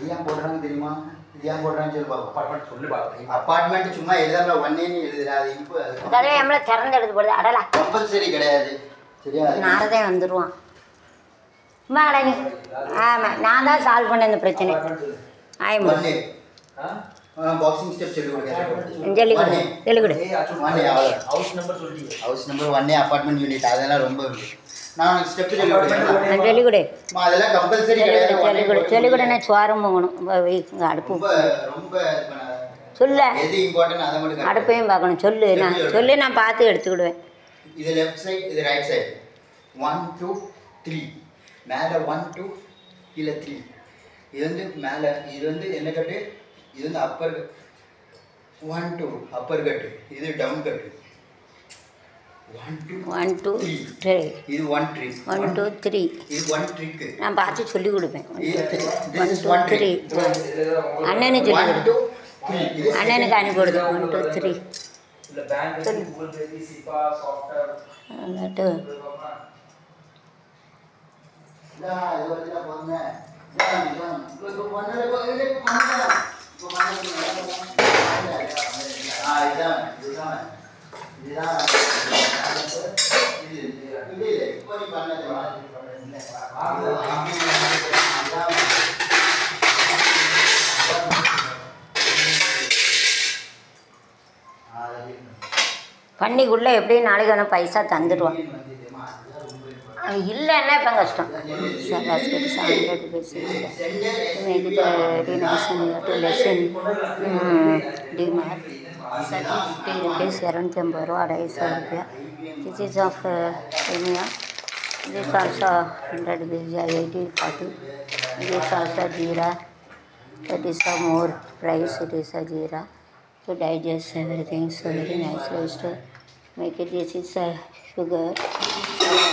இது ஏன் போடுறாங்க தெரியுமா இது ஏன் போடுறான்னு சொல்லி பார்ப்போம் அப்பார்ட்மெண்ட் சொல்லு பார்க்கலாம் அப்பார்ட்மெண்ட் சும்மா எழுதாமல ஒன்னேன்னு எழுதுறா அது இப்போ அதே நம்மள திறந்து எடுத்து போடுது அடலா கம்பல்சரி கிடையாது சரியா நாரதே வந்துடுவான் வாடா நீ ஆமாம் நான் தான் சால்வ் பண்ண இந்த பிரச்சனை ஆயமா ஒன்னே பாக்ஸிங் ஸ்டெப் சொல்லி கொடுக்குறேன் சொல்லி கொடு சொல்லி கொடு ஒன்னே அவ்வளோ ஹவுஸ் நம்பர் சொல்லிட்டீங்க ஹவுஸ் நம்பர் ஒன்னே அப்பார்ட்மெண்ட் யூனிட் அதெல்லாம் ரொம்ப உண்டு. நான் உனக்கு ஸ்டெப் சொல்லி கொடுக்குறேன் ஆ, சொல்லி கொடு அம்மா, அதெல்லாம் கம்பல்சரி சொல்லி கிடையாது கொடு சொல்லி ஒண்ணே கொடு போட்டு சொல்லி கொடு நான் சோரம் போகணும் வ- வை, இங்க அடுப்பு ரொம்ப ரொம்ப இது பண்ணாத. சொல்ல எது இம்பார்ட்டன்ட் அதை மட்டும் correct அடுப்பையும் பார்க்கணும் சொல்லு நான் சொல்லி நான் பார்த்து எடுத்துக்கிடுவேன் இது லெஃப்ட் சைடு இது right side one two three மேலே ஒன் டூ கீழே த்ரீ இது வந்து மேலே இது வந்து என்ன கட்டு இது வந்து அப்பர் ஒன் டூ அப்பர் கட்டு இது டவுன் கட்டு one two one two three இது one three one two three இது ஒன் ட்ரிக்கு நான் பார்த்து சொல்லி கொடுப்பேன் one two three one this is two one three trick அண்ணனுக்கு சொல்லி ஒன் கொடு டூ த்ரீ இது அண்ணனுக்கு அனுப்பி கொடுது ஒன் டூ த்ரீ இல்ல பேங்க் கூகுள் பே சிபா சாஃப்ட்வேர் എന്നിട്ട് இந்தா, இது வரைக்கும் போதுங்க. இதான், இதான். இப்போ இப்போ பண்ணல, இப்போ இது இப்போ பண்ணல. இப்போ பண்ணல. ஆ, இதான், இதுதான். இதுதான். இது, இது, இது. இப்போ நீ பண்ணது. இதான். ஆ, அது இருக்கு. பண்ணிக்குள்ளே எப்படியும் நாளைக்கு வந்து பைசா தந்துடுவான் வந்துதுமா, அதுதான் ரொம்ப important. அவன் இல்லைன்னா இப்போ கஷ்டம் sir basket hundred rupees make it very nice to lesson DMart thirty fifty rupees இரநூத்தி ஐம்பது ரூபா அடைசா ரூபாய் திஸ் இஸ் ஆஃப் இனியா this also hundred rupees eighty forty this also jeera that is a more price it is a jeera to digest everything so very nice ways to make it this is a sugar